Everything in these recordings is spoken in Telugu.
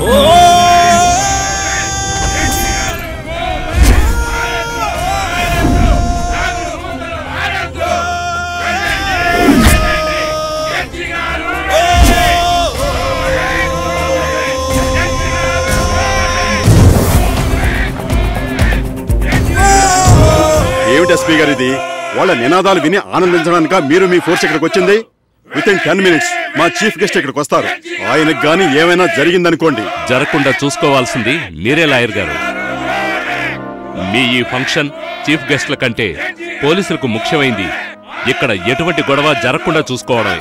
ఏమిటి ఎస్పీ గారు ఇది వాళ్ళ నినాదాలు విని ఆనందించడానిక మీరు మీ ఫోర్స్ ఇక్కడికి వచ్చింది విత్ ఇన్ టెన్ మినిట్స్ మా చీఫ్ గెస్ట్ ఇక్కడికి వస్తారు ఆయనకు గాని ఏమైనా జరిగిందనుకోండి జరగకుండా చూసుకోవాల్సింది మీరే లాయర్ గారు మీ ఈ ఫంక్షన్ చీఫ్ గెస్ట్ల కంటే పోలీసులకు ముఖ్యమైంది ఇక్కడ ఎటువంటి గొడవ జరగకుండా చూసుకోవడమే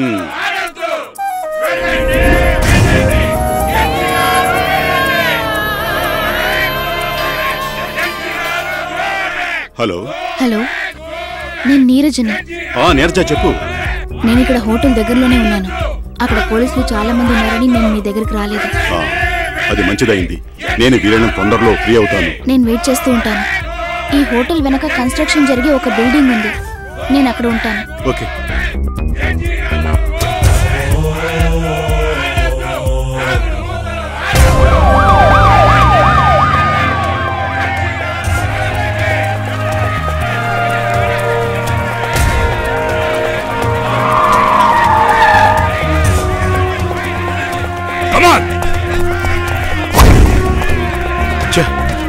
హలో హలో నేను నీరజని ఆ నీరజ చెప్పు నేను ఇక్కడ హోటల్ దగ్గరలోనే ఉన్నాను అక్కడ పోలీసులు చాలా మంది ఉన్నారని నేను మీ దగ్గరికి రాలేదు ఆ, అది మంచిదైంది నేను వీలైన తొందరలో ఫ్రీ అవుతాను నేను వెయిట్ చేస్తూ ఉంటాను ఈ హోటల్ వెనక కన్స్ట్రక్షన్ జరిగే ఒక బిల్డింగ్ ఉంది నేను అక్కడ ఉంటాను ఓకే కమాన్ ఛే,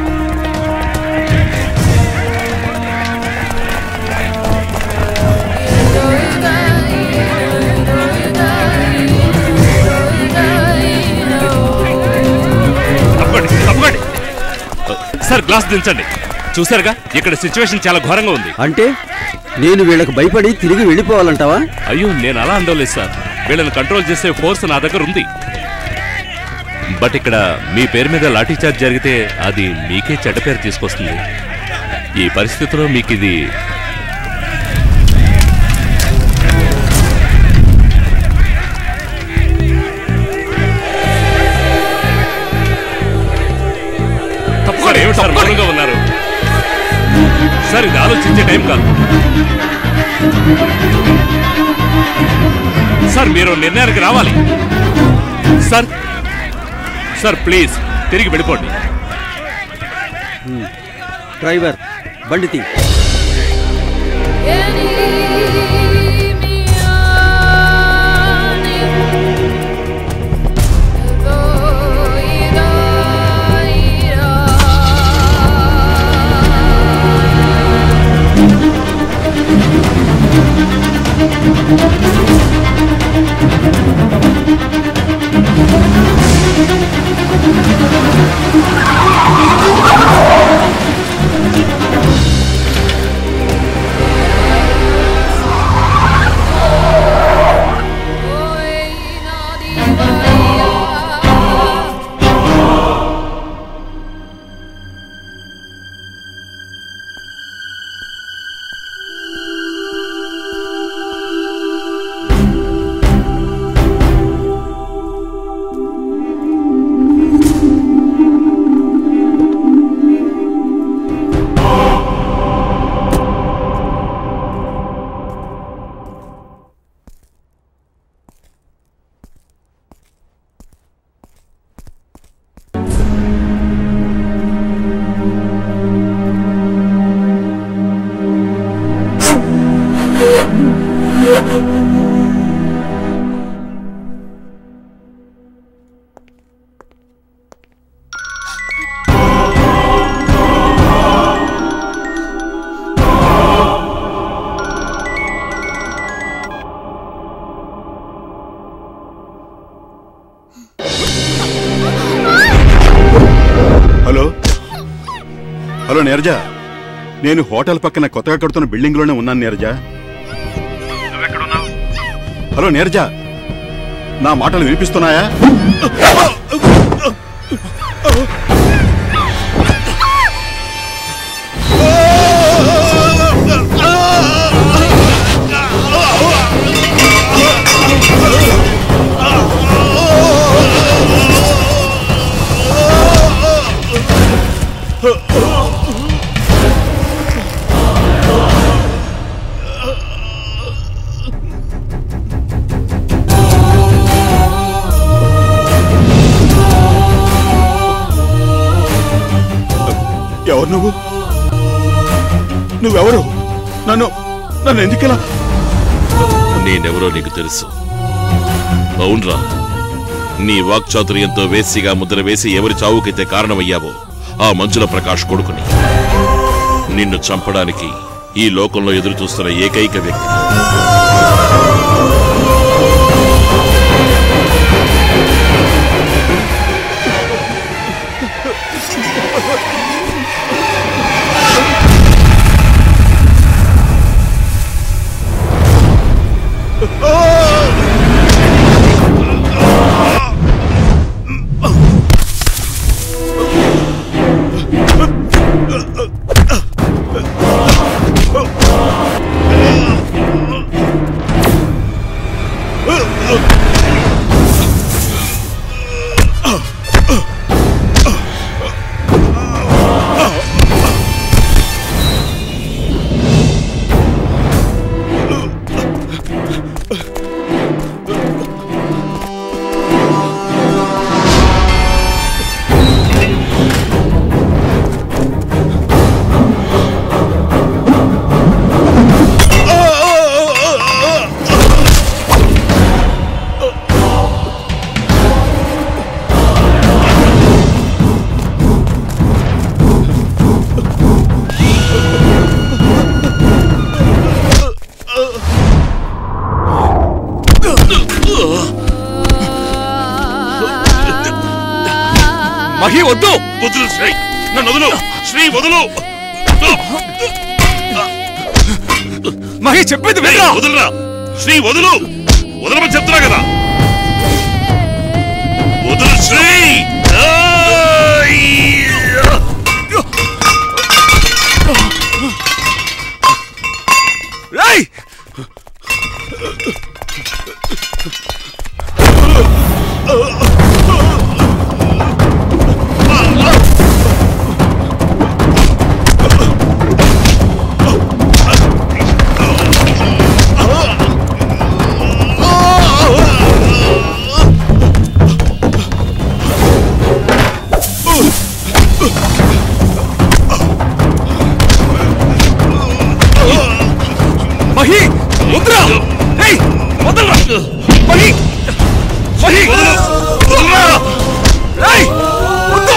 తప్పకండి తప్పకండి సార్ గ్లాస్ దించండి చూసారుగా ఇక్కడ సిచ్యువేషన్ చాలా ఘోరంగా ఉంది అంటే నేను వీళ్ళకి భయపడి తిరిగి వెళ్ళిపోవాలంటావా అయ్యో నేను అలా అందోలేదు సార్ వీళ్ళని కంట్రోల్ చేసే ఫోర్స్ నా దగ్గర ఉంది బట్ ఇక్కడ మీ పేరు మీద లాఠీ చార్జ్ జరిగితే అది మీకే చెడ్డ పేరు తీసుకొస్తుంది ఈ పరిస్థితిలో మీకు ఇది తప్పకుండా ఏమిటి సార్ మౌనంగా ఉన్నారు సార్ ఇది ఆలోచించే టైం కాదు సార్ మీరు నిర్ణయానికి రావాలి సార్ సార్ ప్లీజ్ తిరిగి వెళ్ళిపోండి డ్రైవర్ బండి తీ హలో హలో నీరజ నేను హోటల్ పక్కన కొత్తగా కడుతున్న బిల్డింగ్ లోనే ఉన్నాను నీరజ హలో నీరజ నా మాటలు వినిపిస్తున్నాయా Oh ఎవరు నువ్వు నువ్వెవరు నన్ను నన్ను ఎందుకెలా నేనెవరో నీకు తెలుసు అవునరా నీ వాక్చాతుర్యంతో వేసిగా ముద్ర వేసి ఎవరి చావుకైతే కారణమయ్యావో ఆ మంచుల ప్రకాష్ కొడుకుని నిన్ను చంపడానికి ఈ లోకంలో ఎదురు చూస్తున్న ఏకైక వ్యక్తి మహి వద్దు వదులు శ్రీ నన్ను వదులు శ్రీ వదులు మహి చెప్పేది ఏయ్, వినరా వదులురా శ్రీ వదులు వదలమని చెప్తున్నా కదా వదులు శ్రీ ఏయ్! రేయ్ మహి వద్దురా రేయ్ వదలరా మహి మహి వదలరా! రేయ్ వద్దు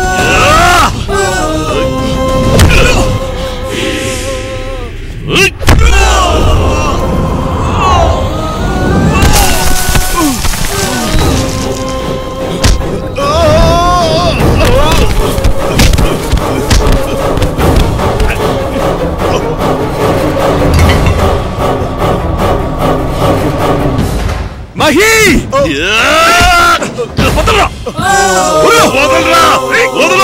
మహి వదలరా వదలరా! వదలు!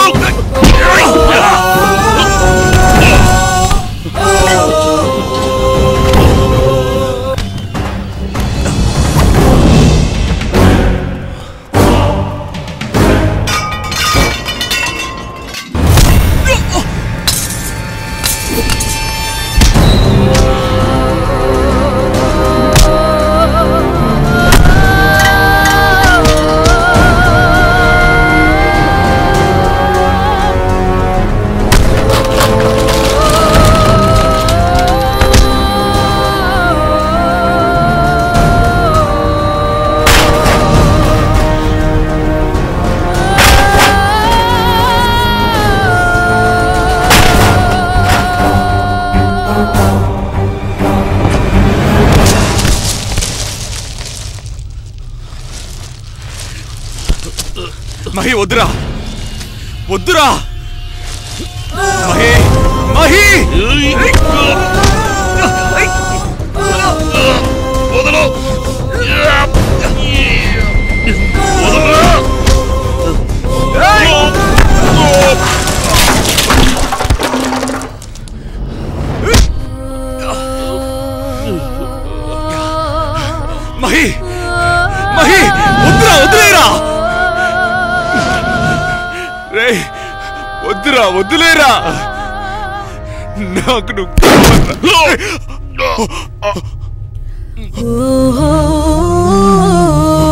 మహి వద్దురా వద్దురా మహి మహి వదలు! వదలరా! మహి మహి వద్దురా వద్దులేరా రే వద్దురా వద్దులేరా నాకు నువ్వు కావాలిరా.